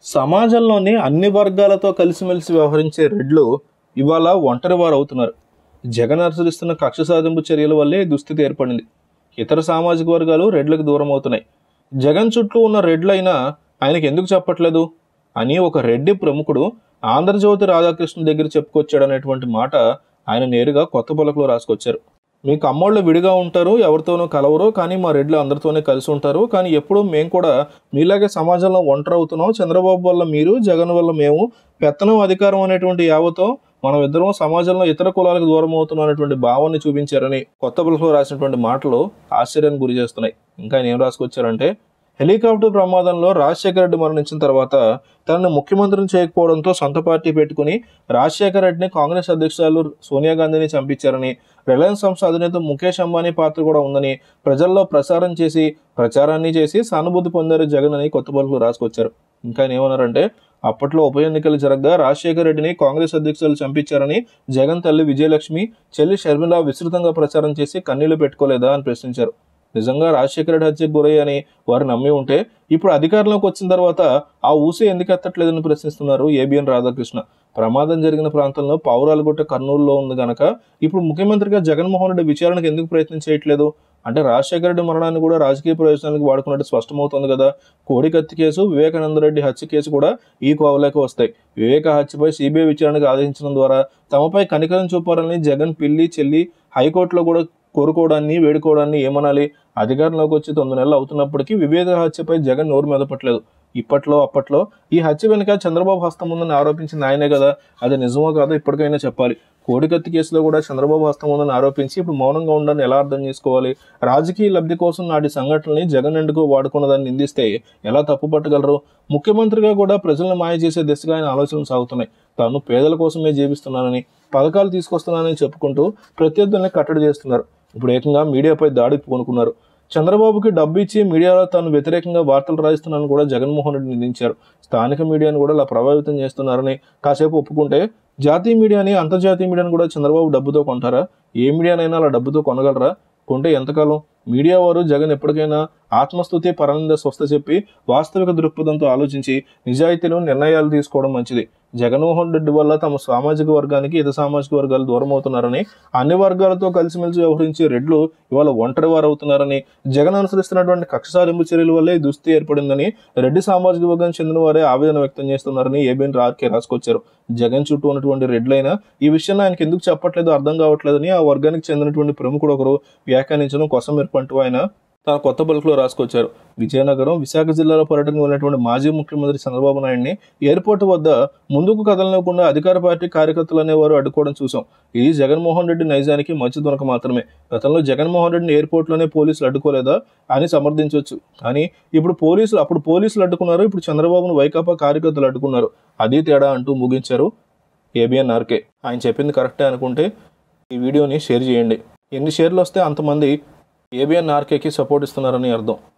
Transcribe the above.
సమాజంలోని అన్ని వర్గాలతో కలిసిమెలిసి వ్యవహరించే రెడ్లు ఇవాళ ఒంటరి వారు అవుతున్నారు జగన్ అనుసరిస్తున్న కక్ష సాధింపు చర్యల వల్లే ఈ దుస్థితి ఏర్పడింది ఇతర సామాజిక వర్గాలు రెడ్లకు దూరం అవుతున్నాయి జగన్ చుట్టూ ఉన్న రెడ్లైనా ఆయనకి ఎందుకు చెప్పట్లేదు అని ఒక రెడ్డి ప్రముఖుడు ఆంధ్రజ్యోతి రాధాకృష్ణ దగ్గర చెప్పుకొచ్చాడు అనేటువంటి మాట ఆయన నేరుగా కొత్త పలకలో రాసుకొచ్చారు మీ కమ్మోళ్ళు విడిగా ఉంటారు ఎవరితోనూ కలవరు కానీ మా రెడ్లు అందరితోనే కలిసి ఉంటారు కానీ ఎప్పుడూ మేము కూడా మీలాగే సమాజంలో ఒంటరి అవుతున్నాం చంద్రబాబు వల్ల మీరు జగన్ వల్ల మేము పెత్తనం అధికారం అనేటువంటి యావతో మనం ఇద్దరం సమాజంలో ఇతర కులాలకు దూరం అవుతున్నాం అనేటువంటి భావాన్ని చూపించారని కొత్త పులుసులో రాసినటువంటి మాటలు ఆశ్చర్యానికి గురి చేస్తున్నాయి ఇంకా ఆయన ఏం రాసుకొచ్చారంటే హెలికాప్టర్ ప్రమాదంలో రాజశేఖర రెడ్డి మరణించిన తర్వాత తనను ముఖ్యమంత్రిని చేయకపోవడంతో సొంత పార్టీ పెట్టుకుని రాజశేఖర రెడ్డిని కాంగ్రెస్ అధ్యక్షురాలు సోనియా గాంధీని చంపించారని రిలయన్స్ సంస్థ అధినేత ముఖేష్ అంబానీ పాత్ర కూడా ఉందని ప్రజల్లో ప్రసారం చేసి ప్రచారాన్ని చేసి సానుభూతి పొందారు జగన్ అని కొత్త పలుకులు రాసుకొచ్చారు ఇంకా ఆయన ఏమన్నారంటే అప్పట్లో ఉప ఎన్నికలు జరగగా రాజశేఖర రెడ్డిని కాంగ్రెస్ అధ్యక్షులు చంపించారని జగన్ తల్లి విజయలక్ష్మి చెల్లి షర్మిల విస్తృతంగా ప్రచారం చేసి కన్నీళ్లు పెట్టుకోలేదా అని ప్రశ్నించారు నిజంగా రాజశేఖర రెడ్డి హత్యకు గురయ్యని వారు నమ్మి ఉంటే ఇప్పుడు అధికారంలోకి వచ్చిన తర్వాత ఆ ఊసే ఎందుకు ఎత్తట్లేదని ప్రశ్నిస్తున్నారు ఏబిఎన్ రాధాకృష్ణ ప్రమాదం జరిగిన ప్రాంతంలో పావురాలగుట్ట కర్నూలులో ఉంది గనక ఇప్పుడు ముఖ్యమంత్రిగా జగన్మోహన్ రెడ్డి విచారణకు ఎందుకు ప్రయత్నం చేయట్లేదు అంటే రాజశేఖర రెడ్డి మరణాన్ని కూడా రాజకీయ ప్రయోజనాలకు వాడుకున్నట్టు స్పష్టమవుతుంది కదా కోడికత్తి కేసు వివేకానంద రెడ్డి హత్య కేసు కూడా ఈ కోవలేక వస్తాయి వివేక హత్యపై సిబిఐ విచారణకు ఆదేశించడం ద్వారా తమపై కనికరం చూపారని జగన్ పిల్లి చెల్లి హైకోర్టులో కూడా కోరుకోవడాన్ని వేడుకోవడాన్ని ఏమనాలి అధికారంలోకి వచ్చి తొమ్మిది నెలలు అవుతున్నప్పటికీ వివేక హత్యపై జగన్ నోరు మెదపట్లేదు ఇప్పట్లో అప్పట్లో ఈ హత్య వెనుక చంద్రబాబు హస్తం ఉందని ఆరోపించింది ఆయనే కదా అది నిజమో కాదో ఇప్పటికైనా చెప్పాలి కోడికత్తి కేసులో కూడా చంద్రబాబు హస్తం ఉందని ఆరోపించి ఇప్పుడు మౌనంగా ఉండాలని ఎలా అర్థం చేసుకోవాలి రాజకీయ లబ్ధి కోసం నాటి సంఘటనల్ని జగన్ ఎందుకు వాడుకున్నదాన్ని నిందిస్తే ఎలా తప్పు పట్టగలరు ముఖ్యమంత్రిగా కూడా ప్రజలను మాయ చేసే దిశగా ఆయన ఆలోచనలు సాగుతున్నాయి తాను పేదల కోసమే జీవిస్తున్నానని పథకాలు తీసుకొస్తున్నానని చెప్పుకుంటూ ప్రత్యర్థుల్ని కట్టడి చేస్తున్నారు ఇప్పుడు ఏకంగా మీడియాపై దాడికి పూనుకున్నారు చంద్రబాబుకి డబ్బు ఇచ్చి మీడియాలో తాను వ్యతిరేకంగా వార్తలు రాయిస్తున్నానని కూడా జగన్మోహన్ రెడ్డి నిందించారు స్థానిక మీడియాను కూడా ఇలా ప్రభావితం చేస్తున్నారని కాసేపు ఒప్పుకుంటే జాతీయ మీడియాని అంతర్జాతీయ మీడియాని కూడా చంద్రబాబు డబ్బుతో కొంటారా ఏ మీడియానైనా అలా డబ్బుతో కొనగలరా కొంటే ఎంతకాలం మీడియా వారు జగన్ ఎప్పటికైనా ఆత్మస్థుతి పరానంద స్వస్థ చెప్పి వాస్తవిక దృక్పథంతో ఆలోచించి నిజాయితీలో నిర్ణయాలు తీసుకోవడం మంచిది జగన్మోహన్ రెడ్డి వల్ల తమ సామాజిక వర్గానికి ఇతర సామాజిక వర్గాలు దూరం అవుతున్నారని అన్ని వర్గాలతో కలిసిమెలిసి వ్యవహరించే రెడ్లు ఇవాళ ఒంటరి వారు అవుతున్నారని జగన్ అనుసరిస్తున్నటువంటి కక్ష సాధింపు చర్యల వల్లే ఈ దుస్థితి ఏర్పడిందని రెడ్డి సామాజిక వర్గానికి చెందిన వారే ఆవేదన వ్యక్తం చేస్తున్నారని ఏబిఎన్ రార్కే రాసుకొచ్చారు జగన్ చుట్టూ ఉన్నటువంటి రెడ్లైనా ఈ విషయంలో ఆయనకి ఎందుకు చెప్పట్లేదు అర్థం కావట్లేదని ఆ వర్గానికి చెందినటువంటి ప్రముఖుడు ఒకరు వ్యాఖ్యానించడం కొసమెరుపంటూ ఆయన తన కొత్త పలుకులో రాసుకొచ్చారు విజయనగరం విశాఖ జిల్లాలో పర్యటనకు వెళ్ళినటువంటి మాజీ ముఖ్యమంత్రి చంద్రబాబు నాయుడిని ఎయిర్పోర్ట్ వద్ద ముందుకు కదలనివ్వకుండా అధికార పార్టీ కార్యకర్తలు అనేవారు అడ్డుకోవడం చూసాం ఇది జగన్మోహన్ రెడ్డి నైజానికి మంచి దొరక మాత్రమే గతంలో జగన్మోహన్ రెడ్డిని ఎయిర్పోర్ట్లోనే పోలీసులు అడ్డుకోలేదా అని సమర్థించవచ్చు కానీ ఇప్పుడు పోలీసులు అప్పుడు పోలీసులు అడ్డుకున్నారు ఇప్పుడు చంద్రబాబును వైకాపా కార్యకర్తలు అడ్డుకున్నారు అది తేడా అంటూ ముగించారు ఏబిఎన్ ఆర్కే ఆయన చెప్పింది కరెక్టే అనుకుంటే ఈ వీడియోని షేర్ చేయండి ఎన్ని షేర్లు వస్తే అంతమంది ఏబిఎన్ ఆర్కేకి సపోర్ట్ ఇస్తున్నారని అర్థం